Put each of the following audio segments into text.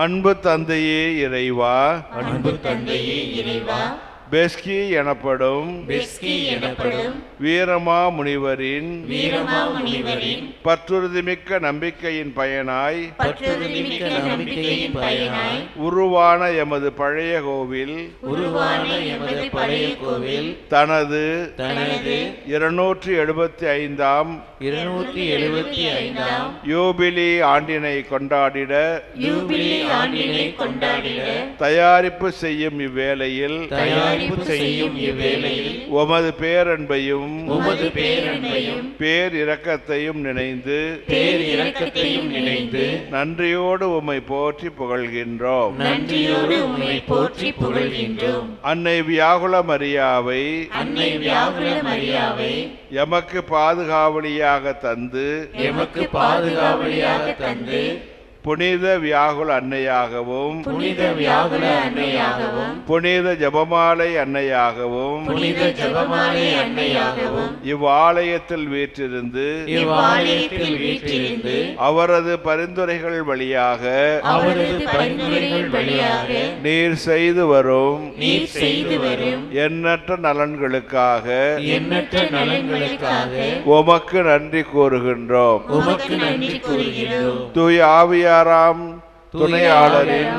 அன்பு தந்தையே இறைவா அன்பு தந்தையே இறைவா பெஸ்கி எனப்படும் பெஸ்கி எனப்படும் வீரமா முனிவரின் வீரமா முனிவரின் பற்றுறுதிமிக்க நம்பிக்கையின் பயனாய் பற்றுறுதிமிக்க நம்பிக்கையின் பயனாய் உருவான எமது பழைய கோவில் உருவான எமது பழைய கோவில் தனது தனது இருநூற்றி எழுபத்தி ஐந்தாம் இருநூற்றி எழுபத்தி ஐந்தாம் யூபிலி ஆண்டினை கொண்டாடிட யூபிலி ஆண்டினை கொண்டாடிட தயாரிப்பு செய்யும் இவ்வேளையில் தயாரிப்பு செய்யும் இவ்வேளையில் உமது பேரன்பையும் உமது பேரன்பையும் பேர் இரக்கத்தையும் நினைந்து பேர் இரக்கத்தையும் நினைந்து நன்றியோடு உம்மை போற்றி புகழ்கின்றோம் நன்றியோடு உம்மை போற்றி புகழ்கின்றோம் அன்னை வியாகுல மரியாவை அன்னை வியாகுல மரியாவை எமக்கு பாதுகாவலியாக தந்து எமக்கு பாதுகாவலியாக தந்து புனித வியாகுல அன்னையாகவும் புனித வியாகுல அன்னையாகவும் புனித ஜெபமாலை அன்னையாகவும் புனித ஜெபமாலை அன்னையாகவும் இவ்வாலயத்தில் வீற்றிருந்து இவ்வாலயத்தில் வீற்றிருந்து அவரது பரிந்துரைகள் வழியாக அவரது பரிந்துரைகள் வழியாக நீர் செய்து வரும் நீர் செய்து வரும் எண்ணற்ற நலன்களுக்காக எண்ணற்ற நலன்களுக்காக உமக்கு நன்றி கூறுகின்றோம் உமக்கு நன்றி கூறுகிறோம் தூய ஆவியாராம் துணையாளரின்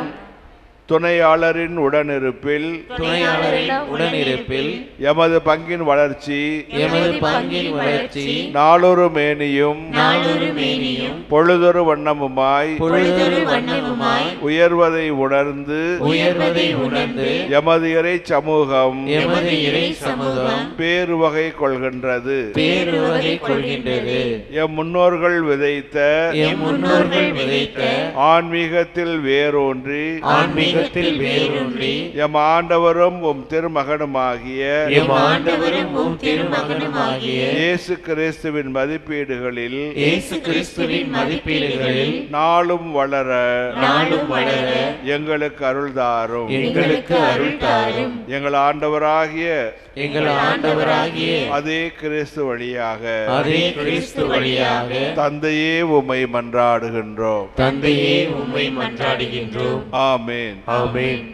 துணையாளரின் உடனிருப்பில் துணையாளரின் உடனிருப்பில் எமது பங்கின் வளர்ச்சி எமது பங்கின் வளர்ச்சி நாளொரு மேனியும் நாளொரு மேனியும் பொழுதொரு வண்ணமுமாய் பொழுதொரு வண்ணமுமாய் உயர்வதை உணர்ந்து உயர்வதை உணர்ந்து எமது இறை சமூகம் எமது இறை சமூகம் பேருவகை கொள்கின்றது பேருவகை கொள்கின்றது எம் முன்னோர்கள் விதைத்த எம் முன்னோர்கள் விதைத்த ஆன்மீகத்தில் வேரூன்றி ஆன்மீகத்தில் வேரூன்றி எம் ஆண்டவரும் உம் திருமகனுமாகிய எம் ஆண்டவரும் உம் திருமகனுமாகிய இயேசு கிறிஸ்துவின் மதிப்பீடுகளில் இயேசு கிறிஸ்துவின் மதிப்பீடுகளில் நாளும் வளர நாளும் வளர எங்களுக்கு அருள்தாரும் எங்களுக்கு அருள் தாரும் எங்கள் ஆண்டவராகிய எங்கள் ஆண்டவராகிய அதே கிறிஸ்து வழியாக அதே கிறிஸ்து வழியாக தந்தையே உம்மை மன்றாடுகின்றோம் தந்தையே உம்மை மன்றாடுகின்றோம் ஆமென் ஆமென்